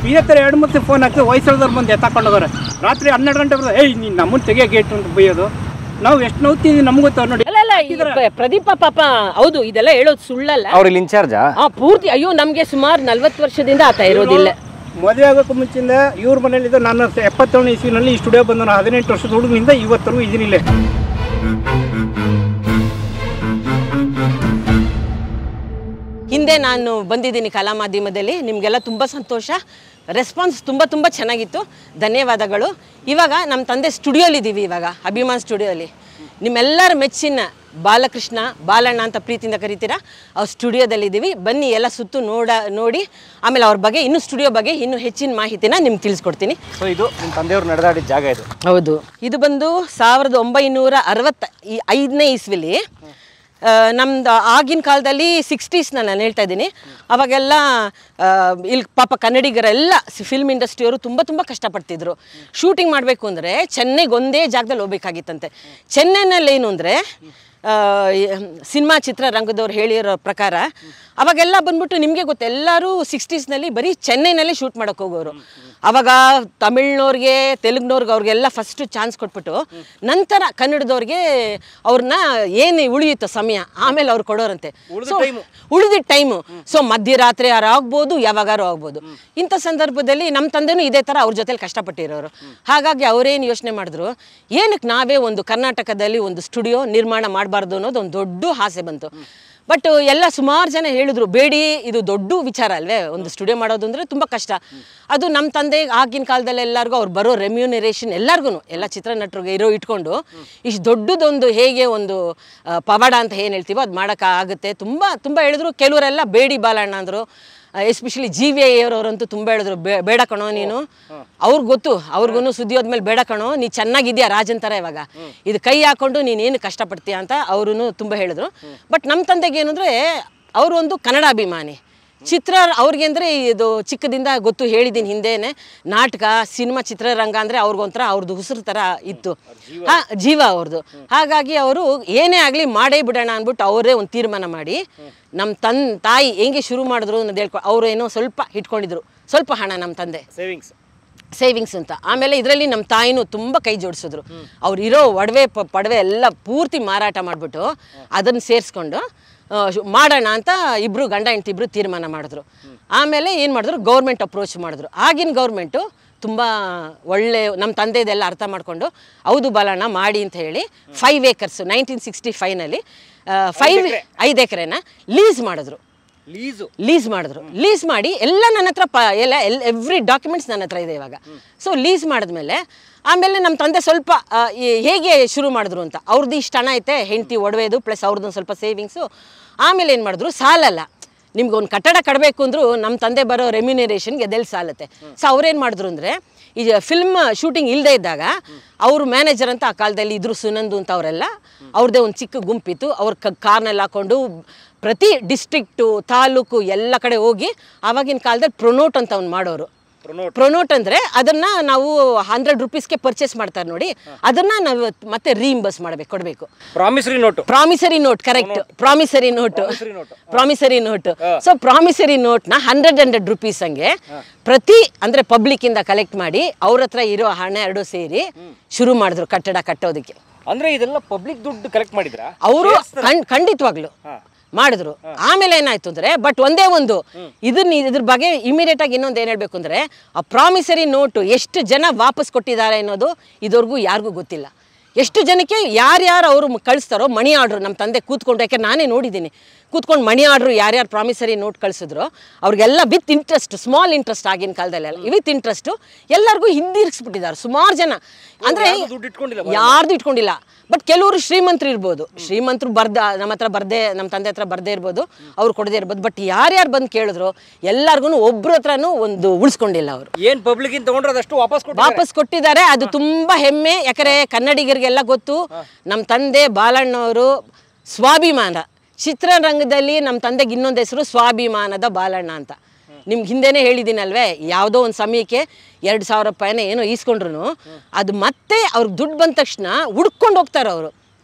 ಇದೇ ಥರ ಎರಡು ಮತ್ತೆ ಫೋನ್ ಹಾಕಿ ವಯಸ್ಸಾದವ್ರು ಬಂದು ಎತ್ತಾಕೊಂಡೋಗಾರೆ ರಾತ್ರಿ ಹನ್ನೆರಡು ಗಂಟೆ ಬರೋದು ಏಯ್ ನೀನು ನಮ್ಮನ್ನು ತೆಗಿಯೋ ಗೇಟ್ ಅಂತ ಬೈಯೋದು ನಾವು ಎಷ್ಟು ನೋಡ್ತೀವಿ ನಮ್ಗೆ ಗೊತ್ತಾವ ನೋಡಿ ಅಲ್ಲ ಅಲ್ಲ ಈ ಪ್ರ- ಪ್ರದೀಪ ಪಾಪ ಹೌದು ಇದೆಲ್ಲ ಹೇಳೋದು ಸುಳ್ಳಲ್ಲ ಅವ್ರು ಇಲ್ಲಿ ಇನ್ಚಾರ್ಜಾ ಆ ಪೂರ್ತಿ ಅಯ್ಯೋ ನಮ್ಗೆ ಸುಮಾರು ನಲ್ವತ್ತು ವರ್ಷದಿಂದ ಆತ ಇರೋದಿಲ್ಲ ಮದುವೆ ಆಗೋಕ್ಕೂ ಮುಂಚಿಂದ ಇವ್ರ ಮನೇಲಿದ್ದು ನಾನು ಎಪ್ಪತ್ತೇಳನೇ ಇಸ್ವಿನಲ್ಲಿ ಈ ಸ್ಟುಡಿಯೋ ಬಂದು ನಾನು ಹದಿನೆಂಟು ವರ್ಷದ ಹುಡುಗನಿಂದ ಇವತ್ತರೆಗೂ ಇದೀನಿಲ್ಲೇ ಹಿಂದೆ ನಾನು ಬಂದಿದ್ದೀನಿ ಕಲಾ ಮಾಧ್ಯಮದಲ್ಲಿ ನಿಮಗೆಲ್ಲ ತುಂಬ ಸಂತೋಷ ರೆಸ್ಪಾನ್ಸ್ ತುಂಬ ತುಂಬ ಚೆನ್ನಾಗಿತ್ತು ಧನ್ಯವಾದಗಳು ಇವಾಗ ನಮ್ಮ ತಂದೆ ಸ್ಟುಡಿಯೋಲಿದ್ದೀವಿ ಇವಾಗ ಅಭಿಮಾನ್ ಸ್ಟುಡಿಯೋಲಿ ನಿಮ್ಮೆಲ್ಲರ ಮೆಚ್ಚಿನ ಬಾಲಕೃಷ್ಣ ಬಾಲಣ್ಣ ಅಂತ ಪ್ರೀತಿಯಿಂದ ಕರಿತೀರಾ ಅವ್ರ ಸ್ಟುಡಿಯೋದಲ್ಲಿದ್ದೀವಿ ಬನ್ನಿ ಎಲ್ಲ ಸುತ್ತು ನೋಡ ನೋಡಿ ಆಮೇಲೆ ಅವ್ರ ಬಗ್ಗೆ ಇನ್ನೂ ಸ್ಟುಡಿಯೋ ಬಗ್ಗೆ ಇನ್ನೂ ಹೆಚ್ಚಿನ ಮಾಹಿತಿನ ನಿಮ್ಗೆ ತಿಳಿಸ್ಕೊಡ್ತೀನಿ ಸೊ ಇದು ನಿಮ್ಮ ತಂದೆಯವ್ರು ನಡೆದಾಡಿದ ಜಾಗ ಇದು ಹೌದು ಇದು ಬಂದು ಸಾವಿರದ ಒಂಬೈನೂರ ಅರವತ್ತ ಈ ಐದನೇ ಇಸ್ವಿಲಿ ಆ, ನಮ್ದು ಆಗಿನ ಕಾಲದಲ್ಲಿ ಸಿಕ್ಸ್ಟೀಸ್ನ ನಾನು ಹೇಳ್ತಾ ಇದ್ದೀನಿ ಅವಾಗೆಲ್ಲ ಆ, ಇಲ್ಲಿ ಪಾಪ ಕನ್ನಡಿಗರೆಲ್ಲ ಫಿಲ್ಮ್ ಇಂಡಸ್ಟ್ರಿಯವರು ತುಂಬ ತುಂಬ ಕಷ್ಟಪಡ್ತಿದ್ರು ಶೂಟಿಂಗ್ ಮಾಡಬೇಕು ಅಂದರೆ ಚೆನ್ನೈಗೆ ಒಂದೇ ಜಾಗದಲ್ಲಿ ಹೋಗ್ಬೇಕಾಗಿತ್ತಂತೆ ಚೆನ್ನೈನಲ್ಲಿ ಏನು ಅಂದರೆ ಸಿನಿಮಾ ಚಿತ್ರರಂಗದವ್ರು ಹೇಳಿರೋ ಪ್ರಕಾರ ಅವಾಗೆಲ್ಲ ಬಂದ್ಬಿಟ್ಟು ನಿಮಗೆ ಗೊತ್ತು ಎಲ್ಲರೂ ಸಿಕ್ಸ್ಟೀಸ್ನಲ್ಲಿ ಬರೀ ಚೆನ್ನೈನಲ್ಲಿ ಶೂಟ್ ಮಾಡೋಕೆ ಹೋಗೋರು ಅವಾಗ ತಮಿಳ್ನವ್ರಿಗೆ ತೆಲುಗ್ನವ್ರಿಗೆ ಅವ್ರಿಗೆಲ್ಲ ಫಸ್ಟು ಚಾನ್ಸ್ ಕೊಟ್ಬಿಟ್ಟು ನಂತರ ಕನ್ನಡದವ್ರಿಗೆ ಅವ್ರನ್ನ ಏನು ಉಳಿಯುತ್ತೋ ಸಮಯ ಆಮೇಲೆ ಅವ್ರು ಕೊಡೋರಂತೆ ಸೊ ಉಳಿದಿದ್ದ ಟೈಮು ಸೊ ಮಧ್ಯರಾತ್ರಿ ಯಾರು ಆಗ್ಬೋದು ಯಾವಾಗಾರು ಆಗ್ಬೋದು ಇಂಥ ಸಂದರ್ಭದಲ್ಲಿ ನಮ್ಮ ತಂದೆನೂ ಇದೇ ಥರ ಅವ್ರ ಜೊತೆಲಿ ಕಷ್ಟಪಟ್ಟಿರೋರು ಹಾಗಾಗಿ ಅವರೇನು ಯೋಚನೆ ಮಾಡಿದ್ರು ಏನಕ್ಕೆ ನಾವೇ ಒಂದು ಕರ್ನಾಟಕದಲ್ಲಿ ಒಂದು ಸ್ಟುಡಿಯೋ ನಿರ್ಮಾಣ ಮಾಡಬಾರ್ದು ಅನ್ನೋದು ಒಂದು ದೊಡ್ಡ ಆಸೆ ಬಂತು ಬಟ್ ಎಲ್ಲ ಸುಮಾರು ಜನ ಹೇಳಿದ್ರು ಬೇಡಿ ಇದು ದೊಡ್ಡ ವಿಚಾರ ಅಲ್ವೇ ಒಂದು ಸ್ಟುಡಿಯೋ ಮಾಡೋದು ಅಂದರೆ ತುಂಬ ಕಷ್ಟ ಅದು ನಮ್ಮ ತಂದೆ ಆಗಿನ ಕಾಲದಲ್ಲಿ ಎಲ್ಲರಿಗೂ ಅವ್ರು ಬರೋ ರೆಮ್ಯೂನರೇಷನ್ ಎಲ್ಲರಿಗೂ ಎಲ್ಲ ಚಿತ್ರನಟರಿಗೆ ಇರೋ ಇಟ್ಕೊಂಡು ಇಷ್ಟು ದೊಡ್ಡದೊಂದು ಹೇಗೆ ಒಂದು ಆ, ಪವಾಡ ಅಂತ ಏನು ಹೇಳ್ತೀವೋ ಅದು ಮಾಡೋಕ್ಕಾಗುತ್ತೆ ತುಂಬ ತುಂಬ ಹೇಳಿದ್ರು ಕೆಲವರೆಲ್ಲ ಬೇಡಿ ಬಾಲಣ್ಣ ಅಂದರು ಎಸ್ಪೆಷಲಿ ಜಿ ವಿ ಐ ಅವರಂತೂ ತುಂಬ ಹೇಳಿದ್ರು ಬೇ- ಬೇಡ ಕಣೋ ನೀನು ಅವ್ರಿಗೆ ಗೊತ್ತು ಅವ್ರಿಗೂ ಸುದ್ದಿ ಹೋದ್ಮೇಲೆ ಬೇಡ ಕಣೋ ನೀ ಚೆನ್ನಾಗಿದ್ಯಾ ರಾಜನ್ ಥರ ಇವಾಗ ಇದು ಕೈ ಹಾಕೊಂಡು ನೀನೇನು ಕಷ್ಟಪಡ್ತೀಯ ಅಂತ ಅವರು ತುಂಬ ಹೇಳಿದ್ರು ಬಟ್ ನಮ್ಮ ತಂದೆಗೆ ಏನಂದರೆ ಅವರು ಒಂದು ಕನ್ನಡ ಅಭಿಮಾನಿ ಚಿತ್ರ ಅವ್ರಿಗೆ ಅಂದರೆ ಇದು ಚಿಕ್ಕದಿಂದ ಗೊತ್ತು ಹೇಳಿದ್ದೀನಿ ಹಿಂದೆನೆ ನಾಟಕ ಸಿನಿಮಾ ಚಿತ್ರರಂಗ ಅಂದರೆ ಅವ್ರಿಗೊಂಥರ ಅವ್ರದ್ದು ಉಸಿರು ಥರ ಇತ್ತು ಹಾ ಜೀವ ಅವ್ರದ್ದು ಹಾಗಾಗಿ ಅವರು ಏನೇ ಆಗಲಿ ಮಾಡೇ ಬಿಡೋಣ ಅಂದ್ಬಿಟ್ಟು ಅವರೇ ಒಂದು ತೀರ್ಮಾನ ಮಾಡಿ ನಮ್ಮ ತನ್ ತಾಯಿ ಹೆಂಗೆ ಶುರು ಮಾಡಿದ್ರು ಅನ್ನೋದು ಹೇಳ್ಕೊ ಅವರು ಏನೋ ಸ್ವಲ್ಪ ಇಟ್ಕೊಂಡಿದ್ರು ಸ್ವಲ್ಪ ಹಣ ನಮ್ಮ ತಂದೆ ಸೇವಿಂಗ್ಸ್ ಸೇವಿಂಗ್ಸ್ ಅಂತ ಆಮೇಲೆ ಇದರಲ್ಲಿ ನಮ್ಮ ತಾಯಿನೂ ತುಂಬ ಕೈ ಜೋಡಿಸಿದ್ರು ಅವ್ರು ಇರೋ ಒಡವೆ ಪ ಪಡವೆ ಎಲ್ಲ ಪೂರ್ತಿ ಮಾರಾಟ ಮಾಡಿಬಿಟ್ಟು ಅದನ್ನು ಸೇರಿಸ್ಕೊಂಡು ಮಾಡೋಣ ಅಂತ ಇಬ್ಬರು ಗಂಡ ಹೆಂಡತಿ ಇಬ್ಬರು ತೀರ್ಮಾನ ಮಾಡಿದ್ರು ಆಮೇಲೆ ಏನು ಮಾಡಿದ್ರು ಗೌರ್ಮೆಂಟ್ ಅಪ್ರೋಚ್ ಮಾಡಿದ್ರು ಆಗಿನ ಗೌರ್ಮೆಂಟು ತುಂಬ ಒಳ್ಳೆ ನಮ್ಮ ತಂದೆದೆಲ್ಲ ಅರ್ಥ ಮಾಡಿಕೊಂಡು ಹೌದು ಬಾಲಣ್ಣ ಮಾಡಿ ಅಂತ ಹೇಳಿ ಫೈವ್ ಏಕರ್ಸ್ ನೈನ್ಟೀನ್ ಸಿಕ್ಸ್ಟಿ ಫೈವ್ನಲ್ಲಿ ಫೈವ್ ಐದು ಎಕರೆನ ಲೀಸ್ ಮಾಡಿದ್ರು ಲೀಸು ಲೀಸ್ ಮಾಡಿದ್ರು ಲೀಸ್ ಮಾಡಿ ಎಲ್ಲ ನನ್ನ ಹತ್ರ ಪ ಎಲ್ಲ ಎಲ್ ಎವ್ರಿ ಡಾಕ್ಯುಮೆಂಟ್ಸ್ ನನ್ನ ಹತ್ರ ಇದೆ ಇವಾಗ ಸೊ ಲೀಸ್ ಮಾಡಿದ್ಮೇಲೆ ಆಮೇಲೆ ನಮ್ಮ ತಂದೆ ಸ್ವಲ್ಪ ಆ, ಈ- ಹೇಗೆ ಶುರು ಮಾಡಿದ್ರು ಅಂತ ಅವ್ರದ್ದು ಇಷ್ಟು ಹಣ ಐತೆ ಹೆಂಡತಿ ಒಡವೆದು ಪ್ಲಸ್ ಅವ್ರದ್ದು ಸ್ವಲ್ಪ ಸೇವಿಂಗ್ಸು ಆಮೇಲೆ ಏನು ಮಾಡಿದ್ರು ಸಾಲಲ್ಲ ನಿಮ್ಗೆ ಒಂದು ಕಟ್ಟಡ ಕಟ್ಟಬೇಕು ಅಂದರೂ ನಮ್ಮ ತಂದೆ ಬರೋ ರೆಮ್ಯುನರೇಷನ್ಗೆ ಅದೆಲ್ಲ ಸಾಲತ್ತೆ ಸೊ ಅವ್ರೇನು ಮಾಡಿದ್ರು ಅಂದರೆ ಈ ಫಿಲ್ಮ್ ಶೂಟಿಂಗ್ ಇಲ್ಲದೆ ಇದ್ದಾಗ ಅವರು ಮ್ಯಾನೇಜರ್ ಅಂತ ಆ ಕಾಲದಲ್ಲಿ ಇದ್ರು ಸುನಂದು ಅಂತ ಅವರೆಲ್ಲ ಅವ್ರದ್ದೇ ಒಂದು ಚಿಕ್ಕ ಗುಂಪಿತ್ತು ಅವ್ರ ಕ ಕಾರ್ನಲ್ಲಿ ಹಾಕೊಂಡು ಪ್ರತಿ ಡಿಸ್ಟ್ರಿಕ್ಟು ತಾಲೂಕು ಎಲ್ಲ ಕಡೆ ಹೋಗಿ ಆವಾಗಿನ ಕಾಲದಲ್ಲಿ ಪ್ರೊನೋಟ್ ಅಂತ ಅವ್ನು ಮಾಡೋರು ಪ್ರೊನೋಟ್ ಪ್ರೊನೋಟ್ ಅಂದರೆ ಅದನ್ನು ನಾವು ಹಂಡ್ರೆಡ್ ರುಪೀಸ್ಗೆ ಪರ್ಚೇಸ್ ಮಾಡ್ತಾರೆ ನೋಡಿ ಅದನ್ನು ನಾವು ಮತ್ತೆ ರೀಇಂಬರ್ಸ್ ಮಾಡಬೇಕು ಕೊಡಬೇಕು promissory note promissory note correct promissory note note. Promissory note so promissory ನೋಟ್ನ ಹಂಡ್ರೆಡ್ ಹಂಡ್ರೆಡ್ ರುಪೀಸ್ ಹಂಗೆ ಪ್ರತಿ ಅಂದರೆ ಪಬ್ಲಿಕ್ಕಿಂದ ಕಲೆಕ್ಟ್ ಮಾಡಿ ಅವ್ರ ಹತ್ರ ಇರೋ ಹಣ ಎರಡು ಸೇರಿ ಶುರು ಮಾಡಿದ್ರು ಕಟ್ಟಡ ಕಟ್ಟೋದಕ್ಕೆ ಅಂದ್ರೆ ಇದೆಲ್ಲ ಪಬ್ಲಿಕ್ ದುಡ್ಡು ಕಲೆಕ್ಟ್ ಮಾಡಿದ್ರಾ ಅವರು ಖಂಡಿತವಾಗ್ಲು ಮಾಡಿದ್ರು ಆಮೇಲೆ ಏನಾಯ್ತು ಅಂದ್ರೆ ಬಟ್ ಒಂದೇ ಒಂದು ಇದನ್ನ ಇದ್ರ ಬಗ್ಗೆ ಇಮಿಡಿಯೇಟ್ ಆಗಿ ಇನ್ನೊಂದು ಏನು ಹೇಳ್ಬೇಕು ಅಂದ್ರೆ ಆ ಪ್ರಾಮಿಸರಿ ನೋಟು ಎಷ್ಟು ಜನ ವಾಪಸ್ ಕೊಟ್ಟಿದ್ದಾರೆ ಅನ್ನೋದು ಇದುವರೆಗೂ ಯಾರಿಗೂ ಗೊತ್ತಿಲ್ಲ ಎಷ್ಟು ಜನಕ್ಕೆ ಯಾರ್ಯಾರು ಅವರು ಕಳಿಸ್ತಾರೋ ಮನಿ ಆರ್ಡ್ರು ನಮ್ಮ ತಂದೆ ಕೂತ್ಕೊಂಡು ಯಾಕೆ ನಾನೇ ನೋಡಿದ್ದೀನಿ ಕೂತ್ಕೊಂಡು ಮನಿ ಆರ್ಡ್ರು ಯಾರ್ಯಾರು ಪ್ರಾಮಿಸರಿ ನೋಟ್ ಕಳಿಸಿದ್ರು ಅವ್ರಿಗೆಲ್ಲ ವಿತ್ ಇಂಟ್ರೆಸ್ಟ್ ಸ್ಮಾಲ್ ಇಂಟ್ರೆಸ್ಟ್ ಆಗಿನ ಕಾಲದಲ್ಲೆಲ್ಲ ವಿತ್ ಇಂಟ್ರೆಸ್ಟು ಎಲ್ಲರಿಗೂ ಹಿಂದಿರುಗಿಸ್ಬಿಟ್ಟಿದ್ದಾರೆ ಸುಮಾರು ಜನ ಅಂದರೆ ದುಡ್ಡು ಇಟ್ಕೊಂಡಿಲ್ಲ ಯಾರ್ದು ಇಟ್ಕೊಂಡಿಲ್ಲ ಬಟ್ ಕೆಲವರು ಶ್ರೀಮಂತರು ಇರ್ಬೋದು ಶ್ರೀಮಂತರು ಬರ್ದ ನಮ್ಮ ಹತ್ರ ಬರ್ದೇ ನಮ್ಮ ತಂದೆ ಹತ್ರ ಬರ್ದೇ ಇರ್ಬೋದು ಅವ್ರು ಕೊಡದೇ ಇರ್ಬೋದು ಬಟ್ ಯಾರ್ಯಾರು ಬಂದು ಕೇಳಿದ್ರು ಎಲ್ಲರಿಗೂ ಒಬ್ರ ಹತ್ರನೂ ಒಂದು ಉಳಿಸ್ಕೊಂಡಿಲ್ಲ ಅವರು ಏನ್ ಪಬ್ಲಿಕ್ ಇಂದ ತಗೊಂಡ್ರೆ ಅದಷ್ಟು ವಾಪಸ್ ಕೊಟ್ಟು ವಾಪಸ್ ಕೊಟ್ಟಿದ್ದಾರೆ ಅದು ತುಂಬಾ ಹೆಮ್ಮೆ ಯಾಕಂದ್ರೆ ಕನ್ನಡಿಗರಿಗೆಲ್ಲ ಗೊತ್ತು ನಮ್ಮ ತಂದೆ ಬಾಲಣ್ಣವರು ಸ್ವಾಭಿಮಾನ ಚಿತ್ರರಂಗದಲ್ಲಿ ನಮ್ಮ ತಂದೆಗೆ ಇನ್ನೊಂದು ಹೆಸರು ಸ್ವಾಭಿಮಾನದ ಬಾಲಣ್ಣ ಅಂತ ನಿಮ್ಗೆ ಹಿಂದೆನೇ ಹೇಳಿದ್ದೀನಲ್ವೇ ಯಾವುದೋ ಒಂದು ಸಮಯಕ್ಕೆ ಎರಡು ಸಾವಿರ ರೂಪಾಯಿನ ಏನೋ ಈಸ್ಕೊಂಡ್ರು ಅದು ಮತ್ತೆ ಅವ್ರಿಗೆ ದುಡ್ಡು ಬಂದ ತಕ್ಷಣ ಹುಡ್ಕೊಂಡು ಹೋಗ್ತಾರೆ ಅವರು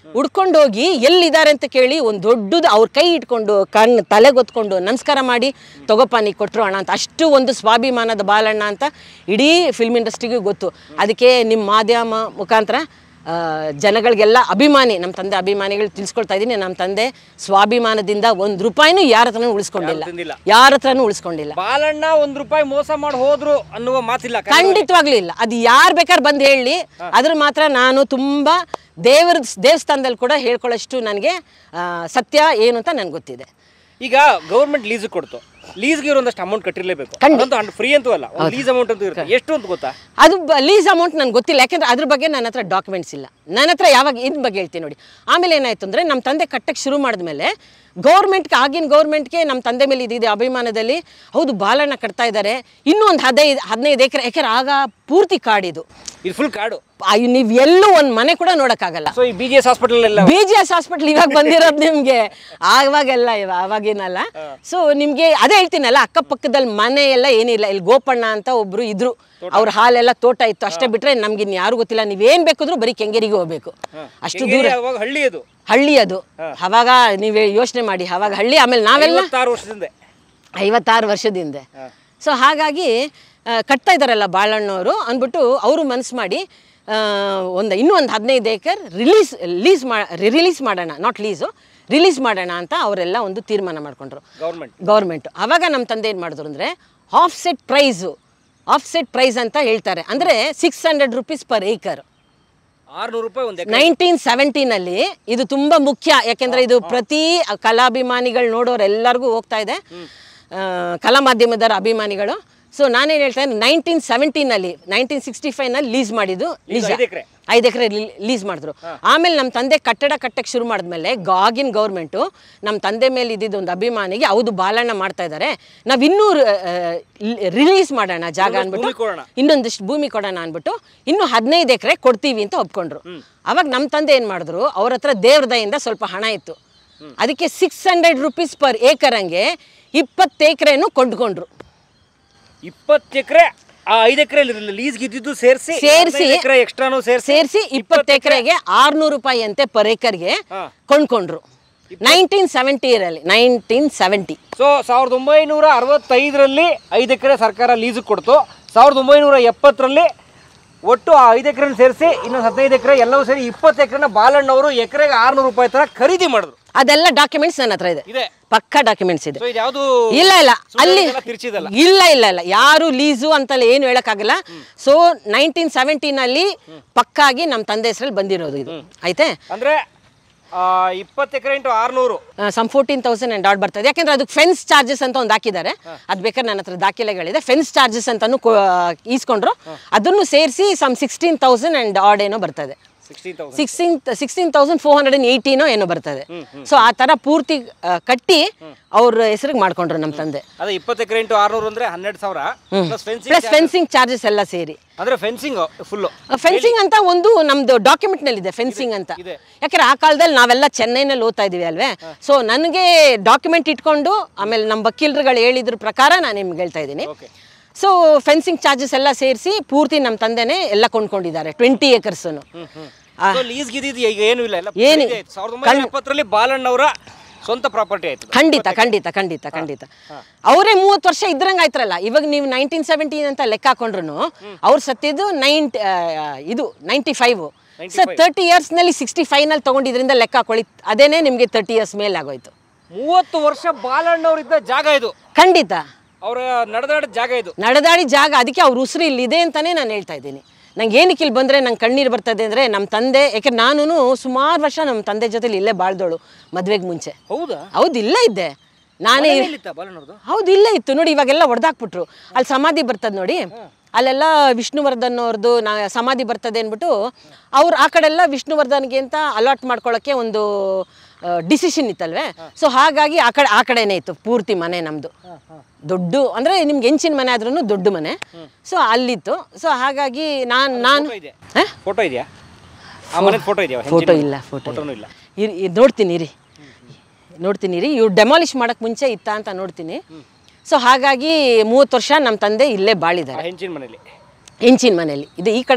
ಹುಡ್ಕೊಂಡು ಹೋಗಿ ಎಲ್ಲಿದ್ದಾರೆ ಅಂತ ಕೇಳಿ ಒಂದು ದೊಡ್ಡದು ಅವ್ರ ಕೈ ಇಟ್ಕೊಂಡು ಕಣ್ಣು ತಲೆಗೊತ್ಕೊಂಡು ನಮಸ್ಕಾರ ಮಾಡಿ ತಗೋಪ್ಪ ನೀ ಕೊಟ್ಟರು ಅಣ್ಣ ಅಂತ ಅಷ್ಟು ಒಂದು ಸ್ವಾಭಿಮಾನದ ಬಾಲಣ್ಣ ಅಂತ ಇಡೀ ಫಿಲ್ಮ್ ಇಂಡಸ್ಟ್ರಿಗೂ ಗೊತ್ತು ಅದಕ್ಕೆ ನಿಮ್ಮ ಮಾಧ್ಯಮ ಮುಖಾಂತರ ಆ, ಜನಗಳಿಗೆಲ್ಲ ಅಭಿಮಾನಿ ನಮ್ಮ ತಂದೆ ಅಭಿಮಾನಿಗಳು ತಿಳಿಸ್ಕೊಳ್ತಾ ಇದ್ದೀನಿ ನಮ್ಮ ತಂದೆ ಸ್ವಾಭಿಮಾನದಿಂದ ಒಂದು ರೂಪಾಯಿನೂ ಯಾರ ಹತ್ರನೂ ಉಳಿಸ್ಕೊಂಡಿಲ್ಲ ತಿಂದಿಲ್ಲ. ಯಾರ ಹತ್ರನೂ ಉಳಿಸ್ಕೊಂಡಿಲ್ಲ ಬಾಲಣ್ಣ ಒಂದ್ ರೂಪಾಯಿ ಮೋಸ ಮಾಡಿ ಹೋದ್ರು ಅನ್ನುವ ಮಾತಿಲ್ಲ ಖಂಡಿತವಾಗ್ಲೂ ಇಲ್ಲ ಅದು ಯಾರು ಬೇಕಾದ್ರೆ ಬಂದು ಹೇಳಿ ಅದ್ರ ಮಾತ್ರ ನಾನು ತುಂಬ ದೇವರ ದೇವಸ್ಥಾನದಲ್ಲಿ ಕೂಡ ಹೇಳ್ಕೊಳ್ಳೋಷ್ಟು ನನಗೆ ಆ, ಸತ್ಯ ಏನು ಅಂತ ನನಗೆ ಗೊತ್ತಿದೆ ಈಗ ಗೌರ್ಮೆಂಟ್ ಲೀಸ್ ಕೊಡ್ತು ಲೀಸ್ಗೆ ಒಂದಷ್ಟು ಅಮೌಂಟ್ ಕಟ್ಟಿರ್ಲೇಬೇಕು ಅದಂತೂ ಫ್ರೀ ಅಂತೂ ಅಲ್ಲ ಒಂದು ಲೀಸ್ ಅಮೌಂಟ್ ಅಂತೂ ಇರುತ್ತೆ ಎಷ್ಟು ಅಂತ ಗೊತ್ತಾ ಅದು ಲೀಸ್ ಅಮೌಂಟ್ ನನಗೆ ಗೊತ್ತಿಲ್ಲ ಯಾಕೆಂದ್ರೆ ಅದ್ರ ಬಗ್ಗೆ ನನ್ನ ಹತ್ರ ಡಾಕ್ಯುಮೆಂಟ್ಸ್ ಇಲ್ಲ ನನ್ನ ಹತ್ರ ಯಾವಾಗ ಇದ್ರ ಬಗ್ಗೆ ಹೇಳ್ತೀನಿ ನೋಡಿ ಆಮೇಲೆ ಏನಾಯ್ತು ಅಂದರೆ ನಮ್ಮ ತಂದೆ ಕಟ್ಟಕ್ಕೆ ಶುರು ಮಾಡಿದ್ಮೇಲೆ ಗೌರ್ಮೆಂಟ್ಗೆ ಆಗಿನ ಗೌರ್ಮೆಂಟ್ಗೆ ನಮ್ಮ ತಂದೆ ಮೇಲೆ ಇದಿದೆ ಅಭಿಮಾನದಲ್ಲಿ ಹೌದು ಬಾಲಣ್ಣ ಕಟ್ತಾ ಇದ್ದಾರೆ ಇನ್ನೂ ಒಂದು ಹದಿನೈದು ಹದಿನೈದು ಎಕರೆ ಯಾಕೆಂದ್ರೆ ಆಗ ಪೂರ್ತಿ ಕಾಡಿದು ಇದು ಫುಲ್ ಕಾಡು ನೀವು ಎಲ್ಲೂ ಒಂದು ಮನೆ ಕೂಡ ನೋಡೋಕ್ಕಾಗಲ್ಲ ಸೊ ಈ ಬಿ ಜಿ ಎಸ್ ಹಾಸ್ಪಿಟಲ್ ಎಲ್ಲ ಬಿ ಜಿ ಎಸ್ ಹಾಸ್ಪಿಟ್ಲ್ ಇವಾಗ ಬಂದಿರೋದು ನಿಮ್ಗೆ ಆವಾಗೆಲ್ಲ ಇವ- ಅವಾಗೇನಲ್ಲ ಸೊ ನಿಮ್ಗೆ ಅದೇ ಹೇಳ್ತೀನಲ್ಲ ಅಕ್ಕಪಕ್ಕದಲ್ಲಿ ಮನೆ ಎಲ್ಲ ಏನಿಲ್ಲ ಇಲ್ಲಿ ಗೋಪಣ್ಣ ಅಂತ ಒಬ್ರು ಇದ್ರು ಅವ್ರ ಹಾಲೆಲ್ಲ ತೋಟ ಇತ್ತು ಅಷ್ಟೇ ಬಿಟ್ರೆ ನಮ್ಗೆ ಇನ್ನು ಯಾರು ಗೊತ್ತಿಲ್ಲ ನೀವೇನ್ ಬೇಕಾದ್ರೂ ಬರೀ ಕೆಂಗೇರಿಗೆ ಹೋಗ್ಬೇಕು ಅಷ್ಟು ದೂರ ಕೆಂಗೇರಿ ಅವಾಗ ಹಳ್ಳಿ ಅದು ಹಳ್ಳಿ ಅದು ಅವಾಗ ನೀವೇ ಯೋಚನೆ ಮಾಡಿ ಅವಾಗ ಹಳ್ಳಿ ಆಮೇಲೆ ನಾವೆಲ್ಲ ಐವತ್ತಾರು ವರ್ಷದಿಂದ ಐವತ್ತಾರು ವರ್ಷದ ಹಿಂದೆ ಸೊ ಹಾಗಾಗಿ ಆ, ಕಟ್ತಾ ಇದ್ದಾರಲ್ಲ ಬಾಳಣ್ಣವರು ಅಂದ್ಬಿಟ್ಟು ಅವರು ಮನಸ್ಸು ಮಾಡಿ ಆ, ಒಂದು ಇನ್ನೂ ಒಂದು ಹದಿನೈದು ಏಕರ್ ರಿಲೀಸ್ ಲೀಸ್ ಮಾ ರಿಲೀಸ್ ಮಾಡೋಣ ನಾಟ್ ಲೀಸು ರಿಲೀಸ್ ಮಾಡೋಣ ಅಂತ ಅವರೆಲ್ಲ ಒಂದು ತೀರ್ಮಾನ ಮಾಡ್ಕೊಂಡ್ರು ಗೌರ್ಮೆಂಟ್ ಗೌರ್ಮೆಂಟ್ ಆವಾಗ ನಮ್ಮ ತಂದೆ ಏನು ಮಾಡಿದ್ರು ಅಂದರೆ offset price offset price ಅಂತ ಹೇಳ್ತಾರೆ ಅಂದರೆ six hundred rupees per acre ಆರ್ನೂರು ರೂಪಾಯಿ ಒಂದು ನೈನ್ಟೀನ್ ಸೆವೆಂಟೀನಲ್ಲಿ ಇದು ತುಂಬಾ ಮುಖ್ಯ ಯಾಕೆಂದ್ರೆ ಇದು ಪ್ರತಿ ಕಲಾಭಿಮಾನಿಗಳು ನೋಡೋರು ಎಲ್ಲರಿಗೂ ಹೋಗ್ತಾ ಇದೆ ಆ, ಕಲಾ ಮಾಧ್ಯಮದರ ಅಭಿಮಾನಿಗಳು ಸೊ ನಾನೇನು ಹೇಳ್ತಾ ಇದ್ದೀನಿ ನೈನ್ಟೀನ್ ಸೆವೆಂಟೀನಲ್ಲಿ ನೈನ್ಟೀನ್ ಸಿಕ್ಸ್ಟಿ ಫೈವ್ನಲ್ಲಿ ಲೀಸ್ ಮಾಡಿದ್ದು ನಿಜ ಐದು ಎಕರೆ ಐದು ಎಕರೆ ಲೀಸ್ ಮಾಡಿದ್ರು ಆಮೇಲೆ ನಮ್ಮ ತಂದೆ ಕಟ್ಟಡ ಕಟ್ಟಕ್ಕೆ ಶುರು ಮಾಡಿದ್ಮೇಲೆ ಆಗಿನ ಗೌರ್ಮೆಂಟು ನಮ್ಮ ತಂದೆ ಮೇಲೆ ಇದ್ದಿದ್ದು ಒಂದು ಅಭಿಮಾನಿಗೆ ಹೌದು ಬಾಲಣ್ಣ ಮಾಡ್ತಾ ಇದ್ದಾರೆ ನಾವು ಇನ್ನೂ ರಿಲೀಸ್ ಮಾಡೋಣ ಜಾಗ ಅಂದ್ಬಿಟ್ಟು ಭೂಮಿ ಕೊಡೋಣ. ಇನ್ನೊಂದಿಷ್ಟು ಭೂಮಿ ಕೊಡೋಣ ಅಂದ್ಬಿಟ್ಟು ಇನ್ನು ಹದಿನೈದು ಎಕರೆ ಕೊಡ್ತೀವಿ ಅಂತ ಒಪ್ಕೊಂಡ್ರು ಅವಾಗ ನಮ್ಮ ತಂದೆ ಏನು ಮಾಡಿದ್ರು ಅವ್ರ ಹತ್ರ ದೇವ್ರ ದಯಿಂದ ಸ್ವಲ್ಪ ಹಣ ಇತ್ತು ಅದಕ್ಕೆ six hundred rupees per acre ಹಂಗೆ ಇಪ್ಪತ್ತು ಎಕರೆನೂ ಕೊಂಡ್ಕೊಂಡ್ರು ಇಪ್ಪತ್ತು ಎಕರೆ ಆ ಐದು ಎಕರೆ ಲೀಸ್ ಇದ್ದಿದ್ದು ಸೇರಿಸಿ ಸೇರ್ಸಿ- ಎಕರೆ ಎಕ್ಸ್ಟ್ರಾನು ಸೇರಿಸಿ ಸೇರಿಸಿ ಇಪ್ಪತ್ತು ಎಕರೆಗೆ ಆರ್ನೂರು ರೂಪಾಯಿ ಅಂತೆ ಪರ್ ಏಕರ್ಗೆ ಹಾ. ಕೊಂಡ್ಕೊಂಡ್ರು ನೈನ್ಟೀನ್ ಸೆವೆಂಟಿಯಲ್ಲಿ ನೈನ್ಟೀನ್ ಸೆವೆಂಟಿ ಸೊ ಸಾವಿರದ ಒಂಬೈನೂರ ಅರವತ್ತೈದರಲ್ಲಿ ಐದು ಎಕರೆ ಸರ್ಕಾರ ಲೀಸ್ ಕೊಡ್ತು ಸಾವಿರದ ಒಂಬೈನೂರ ಎಪ್ಪತ್ತರಲ್ಲಿ ಒಟ್ಟು ಆ ಐದು ಎಕರೆ ಸೇರಿಸಿ ಇನ್ನೊಂದು ಹದಿನೈದು ಎಕರೆ ಎಲ್ಲವೂ ಸೇರಿ ಇಪ್ಪತ್ತು ಎಕರೆನ ಬಾಲಣ್ಣವರು ಎಕರೆಗೆ ಆರ್ನೂರು ರೂಪಾಯಿ ತರ ಖರೀದಿ ಮಾಡಿದ್ರು ಅದೆಲ್ಲ ಡಾಕ್ಯುಮೆಂಟ್ಸ್ ನನ್ನ ಹತ್ರ ಇದೆ ಇದೆ ಪಕ್ಕಾ ಡಾಕ್ಯುಮೆಂಟ್ಸ್ ಇದೆ ಸೊ ಇದು ಯಾವುದು ಇಲ್ಲ ಇಲ್ಲ ಅಲ್ಲಿ ತಿರ್ಚಿದಲ್ಲ ಇಲ್ಲ ಇಲ್ಲ ಇಲ್ಲ ಯಾರು ಲೀಸು ಅಂತಲ್ಲ ಏನು ಹೇಳಕ್ಕಾಗಲ್ಲ ಸೊ ನೈನ್ಟೀನ್ ಸೆವೆಂಟೀನಲ್ಲಿ ಪಕ್ಕಾಗಿ ನಮ್ಮ ತಂದೆ ಹೆಸರಲ್ಲಿ ಬಂದಿರೋದು ಇದು ಆಯ್ತೆ ಅಂದ್ರೆ ಇಪ್ಪತ್ತು ಎಕರೆ ಇಂಟು ಆರ್ನೂರು some fourteen thousand and odd ಬರ್ತದೆ ಯಾಕಂದ್ರೆ ಅದಕ್ಕೆ ಫೆನ್ಸ್ ಚಾರ್ಜಸ್ ಅಂತ ಒಂದು ಹಾಕಿದ್ದಾರೆ ಅದು ಬೇಕಾದ್ರೆ ನನ್ನ ಹತ್ರ ದಾಖಲೆಗಳಿದೆ ಫೆನ್ಸ್ ಚಾರ್ಜಸ್ ಅಂತಾನು ಕೊ- ಈಸ್ಕೊಂಡ್ರು ಅದನ್ನು ಸೇರಿಸಿ some sixteen thousand and odd ಏನೋ ಬರ್ತದೆ sixteen thousand sixteen sixteen thousand four hundred and ಏಯ್ಟೀನೋ ಏನೋ ಬರ್ತದೆ ಸೊ ಆ ಥರ ಪೂರ್ತಿ ಆ, ಕಟ್ಟಿ ಅವ್ರ ಹೆಸರಿಗೆ ಮಾಡ್ಕೊಂಡ್ರು ನಮ್ಮ ತಂದೆ ಅದೇ ಇಪ್ಪತ್ತು ಎಕರೆ ಇಂಟು ಆರ್ನೂರು ಅಂದ್ರೆ ಹನ್ನೆರಡು ಸಾವಿರ plus fencing plus fencing charges ಎಲ್ಲ ಸೇರಿ ಅಂದ್ರೆ ಫೆನ್ಸಿಂಗ್ ಫುಲ್ಲು ಫೆನ್ಸಿಂಗ್ ಅಂತ ಒಂದು ನಮ್ದು ಡಾಕ್ಯುಮೆಂಟ್ ನಲ್ಲಿ ಇದೆ ಫೆನ್ಸಿಂಗ್ ಅಂತ ಇದೆ. ಯಾಕಂದ್ರೆ ಆ ಕಾಲದಲ್ಲಿ ನಾವೆಲ್ಲ ಚೆನ್ನೈನಲ್ಲಿ ಓದ್ತಾ ಇದೀವಿ ಅಲ್ವೇ ಸೊ ನನಗೆ ಡಾಕ್ಯುಮೆಂಟ್ ಇಟ್ಕೊಂಡು ಆಮೇಲೆ ನಮ್ಮ ವಕೀಲರುಗಳು ಹೇಳಿದ್ರ ಪ್ರಕಾರ ನಾನು ನಿಮ್ಗೆ ಹೇಳ್ತಾ ಇದ್ದೀನಿ ಓಕೆ ಸೊ ಫೆನ್ಸಿಂಗ್ ಚಾರ್ಜಸ್ ಎಲ್ಲ ಸೇರಿಸಿ ಪೂರ್ತಿ ನಮ್ಮ ತಂದೆನೇ ಎಲ್ಲ ಕೊಂಡ್ಕೊಂಡಿದ್ದಾರೆ ಟ್ವೆಂಟಿ ಏಕರ್ಸನ್ನು ಸೊ ಲೀಸ್ ಗಿದಿದ್ದು ಈಗ ಏನು ಇಲ್ಲ ಎಲ್ಲ ಏನು- ಖರೀದಿ ಆಯ್ತು. ಸಾವಿರದ ಒಂಬೈನೂರ ಎಪ್ಪತ್ತರಲ್ಲಿ ಬಾಲಣ್ಣವರ ಸ್ವಂತ ಪ್ರಾಪರ್ಟಿ ಆಯ್ತು ಖಂಡಿತ ಖಂಡಿತ ಖಂಡಿತ ಖಂಡಿತ ಅವರೇ ಮೂವತ್ತು ವರ್ಷ ಇದ್ರಂಗೆ ಆಯ್ತಾರಲ್ಲ ಇವಾಗ ನೀವು ನೈನ್ಟೀನ್ ಸೆವೆಂಟೀನ್ ಅಂತ ಲೆಕ್ಕ ಹಾಕೊಂಡ್ರು ಅವ್ರು ಸತ್ತಿದ್ದು ನೈಂಟಿ ಇದು ನೈಂಟಿ ಫೈವ್ ಸರ್ ತರ್ಟಿ ಇಯರ್ಸ್ನಲ್ಲಿ ಸಿಕ್ಸ್ಟಿ ಫೈವ್ನಲ್ಲಿ ತೊಗೊಂಡಿದ್ರಿಂದ ಲೆಕ್ಕ ಹಾಕೊಳ್ಳಿ ಅದೇನೇ ನಿಮಗೆ ತರ್ಟಿ ಇಯರ್ಸ್ ಮೇಲೆ ಆಗೋಯ್ತು ಮೂವತ್ತು ವರ್ಷ ಬಾಲಣ್ಣವರಿದ್ದ ಜಾಗ ಇದು ಖಂಡಿತ ಅವರ ನಡೆದಾಡಿದ ಜಾಗ ಇದು ನಡೆದಾಡಿ ಜಾಗ ಅದಕ್ಕೆ ಅವ್ರ ಉಸಿರು ಇಲ್ಲಿದೆ ಅಂತಾನೆ ನಾನು ಹೇಳ್ತಾ ಇದ್ದೀನಿ ನಂಗೆ ಏನಕ್ಕೆ ಇಲ್ಲಿ ಬಂದರೆ ನಂಗೆ ಕಣ್ಣೀರು ಬರ್ತದೆ ಅಂದರೆ ನಮ್ಮ ತಂದೆ ಯಾಕೆ ನಾನು ಸುಮಾರು ವರ್ಷ ನಮ್ಮ ತಂದೆ ಜೊತೆಲಿ ಇಲ್ಲೇ ಬಾಳ್ದೋಳು ಮದುವೆಗೆ ಮುಂಚೆ ಹೌದಾ ಹೌದು ಇಲ್ಲೇ ಇದ್ದೆ ನಾನೇ ಎಲ್ಲಿತ್ತ ಬಾಲಣ್ಣವ್ರದ್ದು ಹೌದು ಇಲ್ಲೇ ಇತ್ತು ನೋಡಿ ಇವಾಗೆಲ್ಲ ಹೊಡೆದಾಕ್ಬಿಟ್ರು ಅಲ್ಲಿ ಸಮಾಧಿ ಬರ್ತದೆ ನೋಡಿ ಅಲ್ಲೆಲ್ಲ ವಿಷ್ಣುವರ್ಧನ್ ಅವ್ರದ್ದು ನಾ ಸಮಾಧಿ ಬರ್ತದೆ ಅಂದ್ಬಿಟ್ಟು ಅವ್ರು ಆ ಕಡೆ ಎಲ್ಲ ವಿಷ್ಣುವರ್ಧನ್ಗೆ ಅಂತ ಅಲಾಟ್ ಮಾಡ್ಕೊಳ್ಳೋಕ್ಕೆ ಒಂದು ಡಿಸಿಷನ್ ಇತ್ತಲ್ವೇ ಸೊ ಹಾಗಾಗಿ ಆ ಕಡೆ ಆ ಕಡೆನೇ ಇತ್ತು ಪೂರ್ತಿ ಮನೆ ನಮ್ಮದು ದೊಡ್ಡ ಅಂದರೆ ನಿಮ್ಗೆ ಹೆಂಚಿನ ಮನೆ ಆದ್ರೂ ದೊಡ್ಡ ಮನೆ ಸೊ ಅಲ್ಲಿತ್ತು ಸೊ ಹಾಗಾಗಿ ನಾನು ನಾನು ಫೋಟೋ ಇದೆಯಾ ಫೋಟೋ ಇದೆಯಾ ಆ ಮನೆ ಫೋಟೋ ಇದೆಯಾ ಫೋಟೋ ಇಲ್ಲ ಫೋಟೋ ಫೋಟೋನು ಇಲ್ಲ ಇರಿ ಇರಿ, ನೋಡ್ತೀನಿ ಇರಿ ನೋಡ್ತೀನಿ ರೀ ಇವ್ರು ಡೆಮಾಲಿಷ್ ಮಾಡಕ್ಕೆ ಮುಂಚೆ ಇತ್ತ ಅಂತ ನೋಡ್ತೀನಿ ಸೊ ಹಾಗಾಗಿ ಮೂವತ್ತು ವರ್ಷ ನಮ್ಮ ತಂದೆ ಇಲ್ಲೇ ಆ ಬಾಳಿದ್ದಾರೆ ಹೆಂಚಿನ ಮನೇಲಿ ಹೆಂಚಿನ ಮನೆಯಲ್ಲಿ ಇದು ಈ ಕಡೆನೇ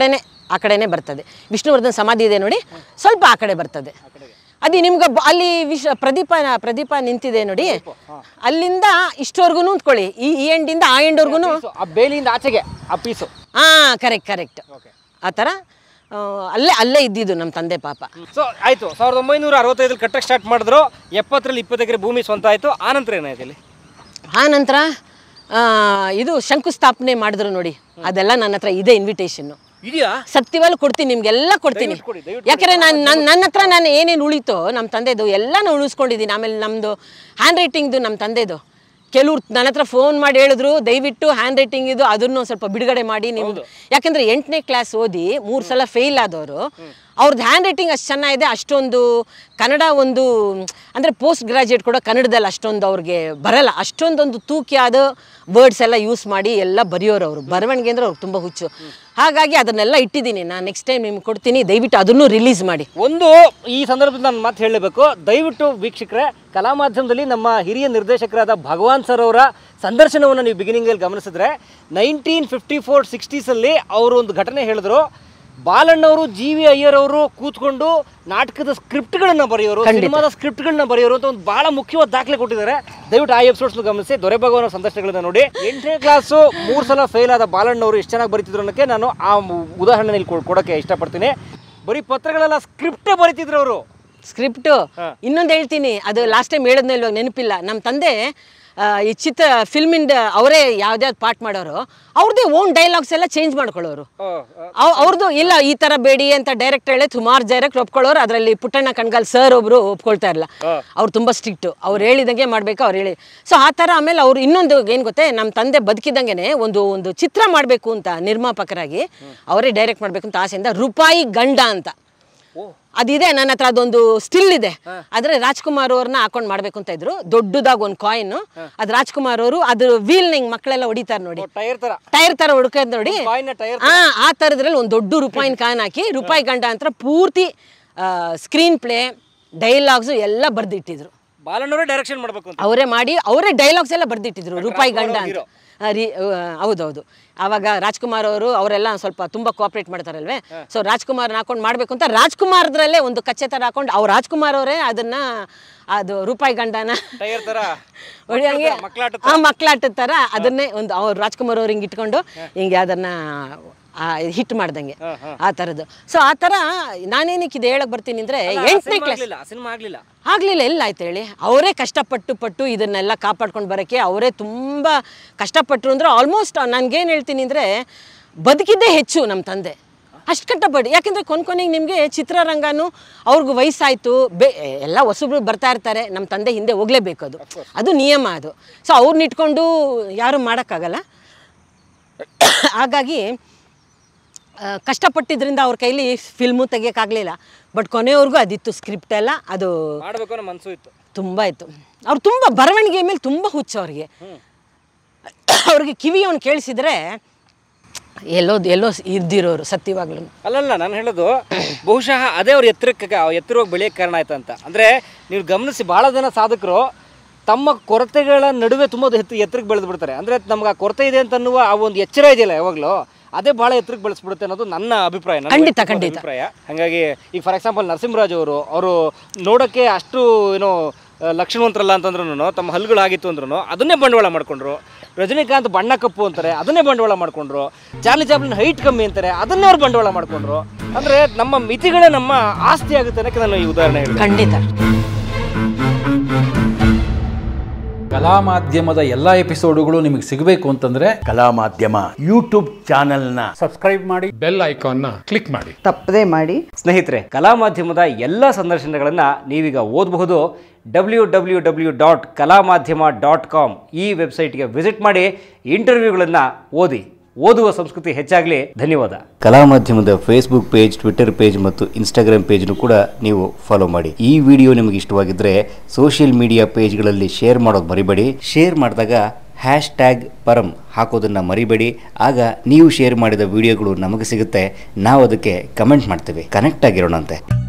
ಆ ಕಡೆನೇ ಬರ್ತದೆ ವಿಷ್ಣುವರ್ಧನ್ ಸಮಾಧಿ ಇದೆ ನೋಡಿ ಸ್ವಲ್ಪ ಆ ಕಡೆ ಬರ್ತದೆ ಅದು ನಿಮ್ಗೆ ಬ- ಅಲ್ಲಿ ವಿಶ್ ಪ್ರದೀಪ ಪ್ರದೀಪ ನಿಂತಿದೆ ನೋಡಿ ಅಲ್ಲಿಂದ ಇಷ್ಟವರೆಗೂ ನಿಂತ್ಕೊಳ್ಳಿ ಈ ಈ ಎಂಡಿಂದ ಆ ಎಂಡ್ವರೆಗೂ ಪೀಸು, ಆ ಬೇಲಿಯಿಂದ ಆಚೆಗೆ ಆ ಪೀಸು ಹಾಂ ಕರೆಕ್ಟ್ ಕರೆಕ್ಟ್ ಆ ಥರ ಆ, ಅಲ್ಲೇ ಅಲ್ಲೇ ಇದ್ದಿದ್ದು ನಮ್ಮ ತಂದೆ ಪಾಪ ಸೊ ಆಯ್ತು ಸಾವಿರದ ಒಂಬೈನೂರ ಅರವತ್ತೈದಲ್ಲಿ ಕಟ್ಟಕ್ಕೆ ಸ್ಟಾರ್ಟ್ ಮಾಡಿದ್ರು ಎಪ್ಪತ್ತರಲ್ಲಿ ಇಪ್ಪತ್ತು ಎಕರೆ ಭೂಮಿ ಸ್ವಂತ ಆಯ್ತು ಆ ನಂತರ ಏನಾಯ್ತು ಇಲ್ಲಿ ಆ ನಂತರ ಆ, ಇದು ಶಂಕುಸ್ಥಾಪನೆ ಮಾಡಿದ್ರು ನೋಡಿ ಅದೆಲ್ಲ ನನ್ನ ಹತ್ರ ಇದೆ ಇನ್ವಿಟೇಷನ್ನು ಇದೆಯಾ ಸತ್ಯವಾಗ್ಲೂ ಕೊಡ್ತೀನಿ ನಿಮ್ಗೆಲ್ಲ ಕೊಡ್ತೀನಿ ದಯವಿಟ್ಟು ಕೊಡಿ, ದಯವಿಟ್ಟು ಯಾಕಂದ್ರೆ ನಾನು ನನ್ನ ನನ್ನ ಹತ್ರ ನಾನು ಏನೇನು ಉಳಿತೋ ನಮ್ಮ ತಂದೆದು ಎಲ್ಲ ನಾನು ಉಳಿಸ್ಕೊಂಡಿದ್ದೀನಿ ಆಮೇಲೆ ನಮ್ಮದು ಹ್ಯಾಂಡ್ ರೈಟಿಂಗ್ದು ನಮ್ಮ ತಂದೆದು ಕೆಲವ್ರು ನನ್ನ ಹತ್ರ ಫೋನ್ ಮಾಡಿ ಹೇಳಿದ್ರು ದಯವಿಟ್ಟು ಹ್ಯಾಂಡ್ ರೈಟಿಂಗ್ ಇದು ಅದನ್ನು ಸ್ವಲ್ಪ ಬಿಡುಗಡೆ ಮಾಡಿ ನೀವು ಯಾಕಂದ್ರೆ ಎಂಟನೇ ಕ್ಲಾಸ್ ಓದಿ ಮೂರು ಸಲ ಫೇಲ್ ಆದವರು ಅವ್ರದ್ದು ಹ್ಯಾಂಡ್ ರೈಟಿಂಗ್ ಅಷ್ಟು ಚೆನ್ನಾಗಿದೆ ಅಷ್ಟೊಂದು ಕನ್ನಡ ಒಂದು ಅಂದರೆ ಪೋಸ್ಟ್ ಗ್ರಾಜುಯೇಟ್ ಕೂಡ ಕನ್ನಡದಲ್ಲಿ ಅಷ್ಟೊಂದು ಅವ್ರಿಗೆ ಬರಲ್ಲ ಅಷ್ಟೊಂದೊಂದು ತೂಕಿಯಾದ ವರ್ಡ್ಸ್ ಎಲ್ಲ ಯೂಸ್ ಮಾಡಿ ಎಲ್ಲ ಬರೆಯೋರು ಅವರು ಬರವಣಿಗೆ ಅಂದ್ರೆ ಅವ್ರಿಗೆ ತುಂಬ ಹುಚ್ಚು ಹಾಗಾಗಿ ಅದನ್ನೆಲ್ಲ ಇಟ್ಟಿದ್ದೀನಿ ನಾನು ನೆಕ್ಸ್ಟ್ ಟೈಮ್ ನಿಮ್ಗೆ ಕೊಡ್ತೀನಿ ದಯವಿಟ್ಟು ಅದನ್ನು ರಿಲೀಸ್ ಮಾಡಿ ಒಂದು ಈ ಸಂದರ್ಭದಲ್ಲಿ ನಾನು ಮಾತು ಹೇಳಲೇಬೇಕು ದಯವಿಟ್ಟು ವೀಕ್ಷಕರೇ ಕಲಾ ಮಾಧ್ಯಮದಲ್ಲಿ ನಮ್ಮ ಹಿರಿಯ ನಿರ್ದೇಶಕರಾದ ಭಗವಾನ್ ಸರ್ ಅವರ ಸಂದರ್ಶನವನ್ನು ನೀವು ಬಿಗಿನಿಂಗಲ್ಲಿ ಗಮನಿಸಿದ್ರೆ ನೈನ್ಟೀನ್ ಫಿಫ್ಟಿ ಫೋರ್ ಸಿಕ್ಸ್ಟೀಸಲ್ಲಿ ಅವರು ಒಂದು ಘಟನೆ ಹೇಳಿದ್ರು ಬಾಲಣ್ಣವರು ಜಿ ವಿ ಅಯ್ಯರ್ ಅವರು ಕೂತ್ಕೊಂಡು ನಾಟಕದ ಸ್ಕ್ರಿಪ್ಟ್ಗಳನ್ನ ಬರೆಯೋರು ಸಿನಿಮಾದ ಸ್ಕ್ರಿಪ್ಟ್ಗಳನ್ನ ಬರೆಯೋರು ಅಂತ ಒಂದು ಬಹಳ ಮುಖ್ಯವಾದ ದಾಖಲೆ ಕೊಟ್ಟಿದ್ದಾರೆ ದಯವಿಟ್ಟು ಆ ಎಪಿಸೋಡ್ಸ್ ಗಮನಿಸಿ ದೊರೆ ಭಗವಾನ್ ಸಂದರ್ಶನಗಳನ್ನ ನೋಡಿ ಎಂಟನೇ ಕ್ಲಾಸು ಮೂರು ಸಲ ಫೇಲ್ ಆದ ಬಾಲಣ್ಣವರು ಎಷ್ಟು ಚೆನ್ನಾಗಿ ಬರೀತಿದ್ರು ಅನ್ನೋಕ್ಕೆ ನಾನು ಆ ಉದಾಹರಣೆ ಇಲ್ಲಿ ಕೊ- ಕೊಡೋಕ್ಕೆ ಇಷ್ಟಪಡ್ತೀನಿ ಬರೀ ಪತ್ರಗಳೆಲ್ಲ ಸ್ಕ್ರಿಪ್ಟೇ ಬರೀತಿದ್ರು ಅವರು ಸ್ಕ್ರಿಪ್ಟು ಇನ್ನೊಂದು ಹೇಳ್ತೀನಿ ಅದು ಲಾಸ್ಟ್ ಟೈಮ್ ಹೇಳಿದ್ನ ಇಲ್ವಾಗ ನೆನಪಿಲ್ಲ ನಮ್ಮ ತಂದೆ ಆ, ಈ ಚಿತ್ರ ಫಿಲ್ಮಿಂದ ಅವರೇ ಯಾವ್ದ್ಯಾವ್ದು ಪಾರ್ಟ್ ಮಾಡೋರು ಅವ್ರದ್ದೇ ಓನ್ ಡೈಲಾಗ್ಸ್ ಎಲ್ಲ ಚೇಂಜ್ ಮಾಡ್ಕೊಳ್ಳೋರು ಅವ್- ಅವ್ರದ್ದು ಇಲ್ಲ ಈ ಥರ ಬೇಡಿ ಅಂತ ಡೈರೆಕ್ಟ್ ಹೇಳಿ ಸುಮಾರು ಡೈರೆಕ್ಟ್ ಒಪ್ಕೊಳ್ಳೋರು ಅದರಲ್ಲಿ ಪುಟ್ಟಣ್ಣ ಕಣ್ಗಾಲ್ ಸರ್ ಒಬ್ರು ಒಪ್ಕೊಳ್ತಾ ಇರಲ್ಲ ಅವ್ರು ತುಂಬ ಸ್ಟ್ರಿಕ್ಟು ಅವ್ರು ಹೇಳಿದಂಗೆ ಮಾಡಬೇಕು ಅವ್ರು ಹೇಳಿ ಸೊ ಆ ಥರ ಆಮೇಲೆ ಅವ್ರು ಇನ್ನೊಂದು ಏನು ಗೊತ್ತೇ ನಮ್ಮ ತಂದೆ ಬದುಕಿದಂಗೆ ಒಂದು ಒಂದು ಚಿತ್ರ ಮಾಡಬೇಕು ಅಂತ ನಿರ್ಮಾಪಕರಾಗಿ ಅವರೇ ಡೈರೆಕ್ಟ್ ಮಾಡಬೇಕು ಅಂತ ಆಸೆಯಿಂದ ರೂಪಾಯಿ ಗಂಡ ಅಂತ ಅದಿದೆ ನನ್ನ ಹತ್ರ ಅದೊಂದು ಸ್ಟಿಲ್ ಇದೆ ಆದ್ರೆ ರಾಜ್ಕುಮಾರ್ ಅವ್ರನ್ನ ಹಾಕೊಂಡು ಮಾಡ್ಬೇಕು ಅಂತ ಇದ್ರು ದೊಡ್ಡದಾಗಿ ಒಂದು ಕಾಯಿನ್ ಅದು ರಾಜ್ಕುಮಾರ್ ಅವರು ಅದು ವೀಲ್ ಹಿಂಗ್ ಮಕ್ಕಳೆಲ್ಲ ಹೊಡಿತಾರೆ ನೋಡಿ ಟೈರ್ ತರ ಟೈರ್ ತರ ಹುಡ್ಕೋದ್ ನೋಡಿ ಕಾಯಿನ ಟೈರ್ ಆ ಆ ಥರದ್ರಲ್ಲಿ ಒಂದು ದೊಡ್ಡ ರೂಪಾಯಿನ ಕಾಯಿನ್ ಹಾಕಿ ರೂಪಾಯಿ ಗಂಡ ಅಂತ ಪೂರ್ತಿ ಸ್ಕ್ರೀನ್ ಪ್ಲೇ ಡೈಲಾಗ್ಸು ಎಲ್ಲ ಬರ್ದಿಟ್ಟಿದ್ರು ಬಾಲಣ್ಣವರೇ ಡೈರೆಕ್ಷನ್ ಮಾಡ್ಬೇಕು ಅಂತ ಅವರೇ ಮಾಡಿ ಅವರೇ ಡೈಲಾಗ್ಸ್ ಎಲ್ಲ ಬರ್ದಿಟ್ಟಿದ್ರು ರೂಪಾಯಿ ಗಂಡ ಅಂತ ಆ, ರೀ ಆ, ಹೌದೌದು ಆವಾಗ ರಾಜ್ಕುಮಾರ್ ಅವರು ಅವರೆಲ್ಲ ಸ್ವಲ್ಪ ತುಂಬ ಕೋಆಪ್ರೇಟ್ ಮಾಡ್ತಾರಲ್ವೇ ಸೊ ರಾಜ್ಕುಮಾರ್ ಹಾಕೊಂಡು ಮಾಡಬೇಕು ಅಂತ ರಾಜ್ಕುಮಾರ್ದ್ರಲ್ಲೇ ಒಂದು ಕಚ್ಚೆ ಥರ ಹಾಕೊಂಡು ಅವ್ರು ರಾಜ್ಕುಮಾರ್ ಅವರೇ ಅದನ್ನ ಅದು ರೂಪಾಯಿ ಗಂಡನ ಟೈರ್ ತರ ಹೊಡಿಯಂಗೆ ಮಕ್ಕಳಾಟ ಆ ಮಕ್ಕಳಾಟದ ಥರ ಅದನ್ನೇ ಒಂದು ಅವ್ರು ರಾಜ್ಕುಮಾರ್ ಅವ್ರು ಹಿಂಗೆ ಇಟ್ಕೊಂಡು ಹಿಂಗೆ ಅದನ್ನ ಹಿಟ್ ಮಾಡ್ದಂಗೆ ಆ ಥರದ್ದು ಸೊ ಆ ಥರ ನಾನೇನಕ್ಕೆ ಇದು ಹೇಳಕ್ ಬರ್ತೀನಿ ಅಂದರೆ ಎಂಟನೇ ಕ್ಲಾಸ್ ಆಗ್ಲಿಲ್ಲ ಸಿನಿಮಾ ಆಗ್ಲಿಲ್ಲ ಆಗಲಿಲ್ಲ ಎಲ್ಲ ಆಯ್ತು ಹೇಳಿ ಅವರೇ ಕಷ್ಟಪಟ್ಟು ಪಟ್ಟು ಇದನ್ನೆಲ್ಲ ಕಾಪಾಡ್ಕೊಂಡು ಬರೋಕ್ಕೆ ಅವರೇ ತುಂಬ ಕಷ್ಟಪಟ್ಟರು ಅಂದರೆ ಆಲ್ಮೋಸ್ಟ್ ನನಗೇನು ಹೇಳ್ತೀನಿ ಅಂದರೆ ಬದುಕಿದ್ದೇ ಹೆಚ್ಚು ನಮ್ಮ ತಂದೆ ಅಷ್ಟು ಕಷ್ಟಪಟ್ಟು ಯಾಕೆಂದರೆ ಕೊನೆ ಕೊನೆಗೆ ನಿಮಗೆ ಚಿತ್ರರಂಗನೂ ಅವ್ರಿಗೂ ವಯಸ್ಸಾಯಿತು ಬೇ ಎಲ್ಲ ಹೊಸಬ್ರು ಬರ್ತಾ ಇರ್ತಾರೆ ನಮ್ಮ ತಂದೆ ಹಿಂದೆ ಹೋಗಲೇಬೇಕು ಅದು ಅದು ನಿಯಮ ಅದು ಸೊ ಅವ್ರನ್ನ ಇಟ್ಕೊಂಡು ಯಾರೂ ಮಾಡೋಕ್ಕಾಗಲ್ಲ ಹಾಗಾಗಿ ಆ, ಕಷ್ಟಪಟ್ಟಿದ್ರಿಂದ ಅವ್ರ ಕೈಲಿ ಫಿಲ್ಮು ತೆಗಿಯೋಕ್ಕಾಗಲಿಲ್ಲ ಬಟ್ ಕೊನೆವರೆಗೂ ಅದಿತ್ತು ಸ್ಕ್ರಿಪ್ಟ್ ಎಲ್ಲ ಅದು ಮಾಡ್ಬೇಕು ಅನ್ನೋ ಮನ್ಸು ಇತ್ತು ತುಂಬ ಇತ್ತು ಅವ್ರು ತುಂಬ ಬರವಣಿಗೆ ಮೇಲೆ ತುಂಬ ಹುಚ್ಚು ಅವ್ರಿಗೆ ಅವ್ರಿಗೆ ಕಿವಿ ಅವ್ನು ಕೇಳಿಸಿದ್ರೆ ಎಲ್ಲೋ ಎಲ್ಲೋ ಇದ್ದಿರೋರು ಸತ್ಯವಾಗ್ಲೂ ಅಲ್ಲಲ್ಲ ನಾನು ಹೇಳೋದು ಬಹುಶಃ ಅದೇ ಅವ್ರ ಎತ್ತರಕ್ಕೆ ಆ ಎತ್ತರವಾಗಿ ಬೆಳೆಯಕ್ಕೆ ಕಾರಣ ಆಯ್ತು ಅಂತ ಅಂದರೆ ನೀವು ಗಮನಿಸಿ ಭಾಳ ಜನ ಸಾಧಕರು ತಮ್ಮ ಕೊರತೆಗಳ ನಡುವೆ ತುಂಬ ಎತ್ತು ಎತ್ತರಕ್ಕೆ ಬೆಳೆದು ಬಿಡ್ತಾರೆ ಅಂದರೆ ನಮ್ಗೆ ಆ ಕೊರತೆ ಇದೆ ಅಂತ ಅನ್ನುವ ಆ ಒಂದು ಎಚ್ಚರ ಇದೆಯಲ್ಲ ಯಾವಾಗಲೂ ಅದೇ ಭಾಳ ಎತ್ತರಕ್ಕೆ ಬೆಳೆಸ್ಬಿಡುತ್ತೆ ಅನ್ನೋದು ನನ್ನ ಅಭಿಪ್ರಾಯ ನನ್ನ ಖಂಡಿತ, ವ್ಯಕ್ತಿಗತ ಖಂಡಿತ. ಅಭಿಪ್ರಾಯ ಹಾಗಾಗಿ ಈಗ ಫಾರ್ ಎಕ್ಸಾಂಪಲ್ ನರಸಿಂಹರಾಜ್ ಅವರು ಅವರು ನೋಡೋಕ್ಕೆ ಅಷ್ಟು ಏನೋ ಆ, ಲಕ್ಷಣವಂತರಲ್ಲ ಅಂತಂದ್ರೂ ತಮ್ಮ ಹಲ್ಲುಗಳಾಗಿತ್ತು ಅಂದ್ರೂ ಅದನ್ನೇ ಬಂಡವಾಳ ಮಾಡ್ಕೊಂಡ್ರು ರಜನಿಕಾಂತ್ ಬಣ್ಣ ಕಪ್ಪು ಅಂತಾರೆ ಅದನ್ನೇ ಬಂಡವಾಳ ಮಾಡ್ಕೊಂಡ್ರು ಚಾರ್ಲಿ ಚಾಪ್ಲಿನ್ ಹೈಟ್ ಕಮ್ಮಿ ಅಂತಾರೆ ಅದನ್ನೇ ಅವ್ರು ಬಂಡವಾಳ ಮಾಡ್ಕೊಂಡ್ರು ಅಂದರೆ ನಮ್ಮ ಮಿತಿಗಳೇ ನಮ್ಮ ಆಸ್ತಿ ಆಗುತ್ತೆ ಅನ್ನೋಕ್ಕೆ ನಾನು ಈ ಉದಾಹರಣೆ ಹೇಳಿದೆ ಖಂಡಿತ ಕಲಾ ಮಾಧ್ಯಮದ ಎಲ್ಲ ಎಪಿಸೋಡುಗಳು ನಿಮಗೆ ಸಿಗಬೇಕು ಅಂತಂದ್ರೆ ಕಲಾ ಮಾಧ್ಯಮ ಯೂಟ್ಯೂಬ್ ಚಾನೆಲ್ನ ಬೆಲ್ ಐಕಾನ್ನ ಕ್ಲಿಕ್ ಮಾಡಿ ತಪ್ಪದೇ ಮಾಡಿ ಸ್ನೇಹಿತರೆ ಕಲಾ ಮಾಧ್ಯಮದ ಎಲ್ಲ ಸಂದರ್ಶನಗಳನ್ನು ನೀವೀಗ ಓದಬಹುದು ಡಬ್ಲ್ಯೂ ಡಬ್ಲ್ಯೂ ಡಬ್ಲ್ಯೂ ಡಾಟ್ ಕಲಾ ಮಾಧ್ಯಮ ಡಾಟ್ ಕಾಮ್ ಈ ವೆಬ್ಸೈಟ್ಗೆ ವಿಸಿಟ್ ಮಾಡಿ ಇಂಟರ್ವ್ಯೂಗಳನ್ನು ಓದಿ ಓದುವ ಸಂಸ್ಕೃತಿ ಹೆಚ್ಚಾಗಲಿ ಧನ್ಯವಾದ ಕಲಾ ಮಾಧ್ಯಮದ ಫೇಸ್ಬುಕ್ ಪೇಜ್ ಟ್ವಿಟರ್ ಪೇಜ್ ಮತ್ತು ಇನ್ಸ್ಟಾಗ್ರಾಮ್ ಪೇಜ್ನು ಕೂಡ ನೀವು ಫಾಲೋ ಮಾಡಿ ಈ ವಿಡಿಯೋ ನಿಮಗೆ ಇಷ್ಟವಾಗಿದ್ದರೆ ಸೋಷಿಯಲ್ ಮೀಡಿಯಾ ಪೇಜ್ಗಳಲ್ಲಿ ಶೇರ್ ಮಾಡೋದು ಮರಿಬೇಡಿ ಶೇರ್ ಮಾಡಿದಾಗ ಹ್ಯಾಶ್ ಟ್ಯಾಗ್ ಪರಂ ಹಾಕೋದನ್ನು ಮರಿಬೇಡಿ ಆಗ ನೀವು ಶೇರ್ ಮಾಡಿದ ವಿಡಿಯೋಗಳು ನಮಗೆ ಸಿಗುತ್ತೆ ನಾವು ಅದಕ್ಕೆ ಕಮೆಂಟ್ ಮಾಡ್ತೇವೆ ಕನೆಕ್ಟ್ ಆಗಿರೋಣಂತೆ